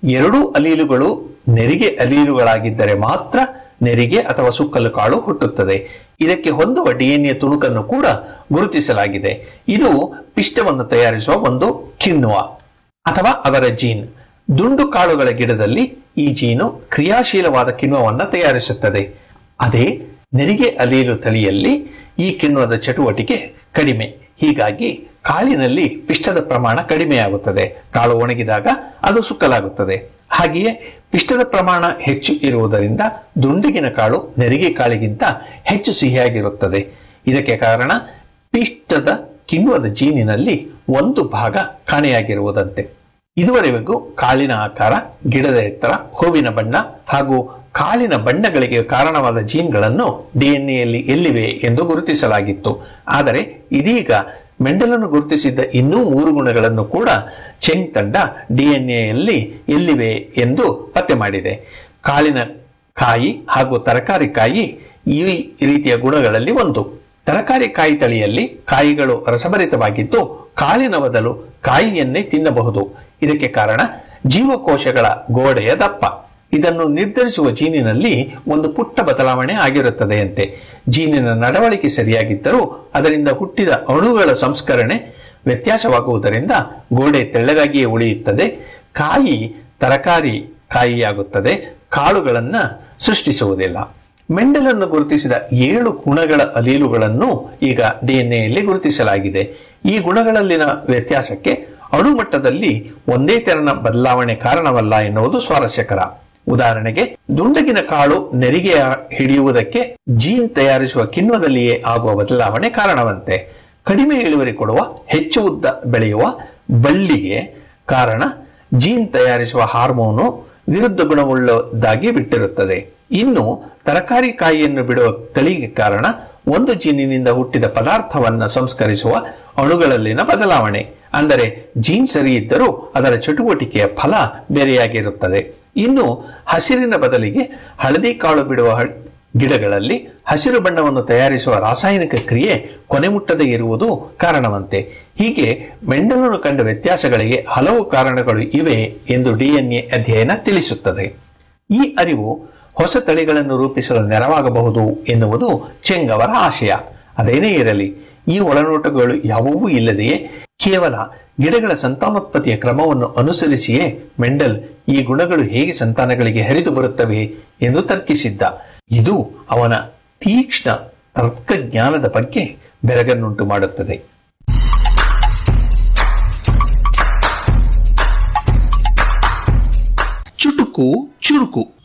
ಎರಡೂ ಅಲೀಲುಗಳು ನೆರಿಗೆ ಅಲೀಲುಗಳಾಗಿದ್ದರೆ ಮಾತ್ರ ನೆರಿಗೆ ಅಥವಾ ಸುಕ್ಕಲು ಕಾಳು ಹುಟ್ಟುತ್ತದೆ ಇದಕ್ಕೆ ಹೊಂದುವ ಡಿಎನ್ಎ ತುಣುಕನ್ನು ಕೂಡ ಗುರುತಿಸಲಾಗಿದೆ ಇದು ಪಿಷ್ಟವನ್ನು ತಯಾರಿಸುವ ಒಂದು ಕಿಣ್ವ ಅಥವಾ ಅದರ ಜೀನ್ ದುಂಡು ಕಾಳುಗಳ ಗಿಡದಲ್ಲಿ ಈ ಜೀನು ಕ್ರಿಯಾಶೀಲವಾದ ಕಿಣ್ವವನ್ನು ತಯಾರಿಸುತ್ತದೆ ಅದೇ ನೆರಿಗೆ ಅಲೀಲು ತಳಿಯಲ್ಲಿ ಈ ಕಿಣ್ವದ ಚಟುವಟಿಕೆ ಕಡಿಮೆ ಹೀಗಾಗಿ ಕಾಳಿನಲ್ಲಿ ಪಿಷ್ಟದ ಪ್ರಮಾಣ ಕಡಿಮೆಯಾಗುತ್ತದೆ ಕಾಳು ಒಣಗಿದಾಗ ಅದು ಸುಕ್ಕಲಾಗುತ್ತದೆ ಹಾಗೆಯೇ ಪಿಷ್ಟದ ಪ್ರಮಾಣ ಹೆಚ್ಚು ಇರುವುದರಿಂದ ದುಂಡಗಿನ ಕಾಳು ನೆರಿಗೆ ಕಾಳಿಗಿಂತ ಹೆಚ್ಚು ಸಿಹಿಯಾಗಿರುತ್ತದೆ ಇದಕ್ಕೆ ಕಾರಣ ಪಿಷ್ಟದ ಕಿಣ್ವದ ಜೀನಿನಲ್ಲಿ ಒಂದು ಭಾಗ ಕಾಣೆಯಾಗಿರುವುದಂತೆ ಇದುವರೆಗೂ ಕಾಳಿನ ಆಕಾರ ಗಿಡದ ಎತ್ತರ ಹೂವಿನ ಬಣ್ಣ ಹಾಗೂ ಕಾಳಿನ ಬಣ್ಣಗಳಿಗೆ ಕಾರಣವಾದ ಜೀನ್ಗಳನ್ನು ಡಿಎನ್ಎಯಲ್ಲಿ ಎಲ್ಲಿವೆ ಎಂದು ಗುರುತಿಸಲಾಗಿತ್ತು ಆದರೆ ಇದೀಗ ಮೆಂಡಲನ್ನು ಗುರುತಿಸಿದ್ದ ಇನ್ನೂ ಮೂರು ಗುಣಗಳನ್ನು ಕೂಡ ಚೆಂಗ್ ತಂಡ ಡಿಎನ್ಎಯಲ್ಲಿ ಎಲ್ಲಿವೆ ಎಂದು ಪತ್ತೆ ಮಾಡಿದೆ ಕಾಳಿನ ಕಾಯಿ ಹಾಗೂ ತರಕಾರಿ ಕಾಯಿ ಈ ರೀತಿಯ ಗುಣಗಳಲ್ಲಿ ಒಂದು ತರಕಾರಿ ಕಾಯಿ ತಳಿಯಲ್ಲಿ ಕಾಯಿಗಳು ರಸಭರಿತವಾಗಿದ್ದು ಕಾಳಿನ ಬದಲು ಕಾಯಿಯನ್ನೇ ತಿನ್ನಬಹುದು ಇದಕ್ಕೆ ಕಾರಣ ಜೀವಕೋಶಗಳ ಗೋಡೆಯ ದಪ್ಪ ಇದನ್ನು ನಿರ್ಧರಿಸುವ ಜೀನಿನಲ್ಲಿ ಒಂದು ಪುಟ್ಟ ಬದಲಾವಣೆ ಆಗಿರುತ್ತದೆಯಂತೆ ಜೀನಿನ ನಡವಳಿಕೆ ಸರಿಯಾಗಿದ್ದರೂ ಅದರಿಂದ ಹುಟ್ಟಿದ ಅಣುಗಳ ಸಂಸ್ಕರಣೆ ವ್ಯತ್ಯಾಸವಾಗುವುದರಿಂದ ಗೋಡೆ ತೆಳ್ಳಗಾಗಿಯೇ ಉಳಿಯುತ್ತದೆ ಕಾಯಿ ತರಕಾರಿ ಕಾಯಿಯಾಗುತ್ತದೆ ಕಾಳುಗಳನ್ನ ಸೃಷ್ಟಿಸುವುದಿಲ್ಲ ಮೆಂಡಲನ್ನು ಗುರುತಿಸಿದ ಏಳು ಗುಣಗಳ ಅಲೀಲುಗಳನ್ನು ಈಗ ಡಿಎನ್ಎಯಲ್ಲಿ ಗುರುತಿಸಲಾಗಿದೆ ಈ ಗುಣಗಳಲ್ಲಿನ ವ್ಯತ್ಯಾಸಕ್ಕೆ ಅಣುಮಟ್ಟದಲ್ಲಿ ಒಂದೇ ತೆರನ ಬದಲಾವಣೆ ಕಾರಣವಲ್ಲ ಎನ್ನುವುದು ಸ್ವಾರಸ್ಯಕರ ಉದಾಹರಣೆಗೆ ದುಂಡಗಿನ ಕಾಳು ನೆರಿಗೆ ಹಿಡಿಯುವುದಕ್ಕೆ ಜೀನ್ ತಯಾರಿಸುವ ಕಿಣ್ವದಲ್ಲಿಯೇ ಆಗುವ ಬದಲಾವಣೆ ಕಾರಣವಂತೆ ಕಡಿಮೆ ಇಳುವರಿ ಕೊಡುವ ಹೆಚ್ಚು ಉದ್ದ ಬೆಳೆಯುವ ಬಳ್ಳಿಗೆ ಕಾರಣ ಜೀನ್ ತಯಾರಿಸುವ ಹಾರ್ಮೋನು ವಿರುದ್ಧ ಗುಣವುಳ್ಳದಾಗಿ ಬಿಟ್ಟಿರುತ್ತದೆ ಇನ್ನು ತರಕಾರಿ ಕಾಯಿಯನ್ನು ಬಿಡುವ ತಳಿಗೆ ಕಾರಣ ಒಂದು ಜೀನಿನಿಂದ ಹುಟ್ಟಿದ ಪದಾರ್ಥವನ್ನ ಸಂಸ್ಕರಿಸುವ ಅಣುಗಳಲ್ಲಿನ ಬದಲಾವಣೆ ಅಂದರೆ ಜೀನ್ ಸರಿ ಇದ್ದರೂ ಅದರ ಚಟುವಟಿಕೆಯ ಫಲ ಬೇರೆಯಾಗಿರುತ್ತದೆ ಇನ್ನು ಹಸಿರಿನ ಬದಲಿಗೆ ಹಳದಿ ಕಾಳು ಬಿಡುವ ಹ- ಗಿಡಗಳಲ್ಲಿ ಹಸಿರು ಬಣ್ಣವನ್ನು ತಯಾರಿಸುವ ರಾಸಾಯನಿಕ ಕ್ರಿಯೆ ಕೊನೆ ಮುಟ್ಟದೇ ಇರುವುದು ಕಾರಣವಂತೆ ಹೀಗೆ ಮೆಂಡಲನು ಕಂಡ ವ್ಯತ್ಯಾಸಗಳಿಗೆ ಹಲವು ಕಾರಣಗಳು ಇವೆ ಎಂದು ಡಿಎನ್ಎ ಅಧ್ಯಯನ ತಿಳಿಸುತ್ತದೆ ಈ ಅರಿವು ಹೊಸ ತಳಿಗಳನ್ನು ರೂಪಿಸಲು ನೆರವಾಗಬಹುದು ಎನ್ನುವುದು ಚೆಂಗ್ ಅವರ ಆಶಯ ಅದೇನೇ ಇರಲಿ ಈ ಒಳನೋಟಗಳು ಯಾವುವೂ ಇಲ್ಲದೆಯೇ ಕೇವಲ ಗಿಡಗಳ ಸಂತಾನೋತ್ಪತ್ತಿಯ ಕ್ರಮವನ್ನು ಅನುಸರಿಸಿಯೇ ಮೆಂಡಲ್ ಈ ಗುಣಗಳು ಹೇಗೆ ಸಂತಾನಗಳಿಗೆ ಹರಿದು ಬರುತ್ತವೆ ಎಂದು ತರ್ಕಿಸಿದ್ದ ಇದು ಅವನ ತೀಕ್ಷ್ಣ ತರ್ಕಜ್ಞಾನದ ಬಗ್ಗೆ ಬೆರಗನ್ನುಂಟು ಮಾಡುತ್ತದೆ ಚುಟುಕು ಚುರುಕು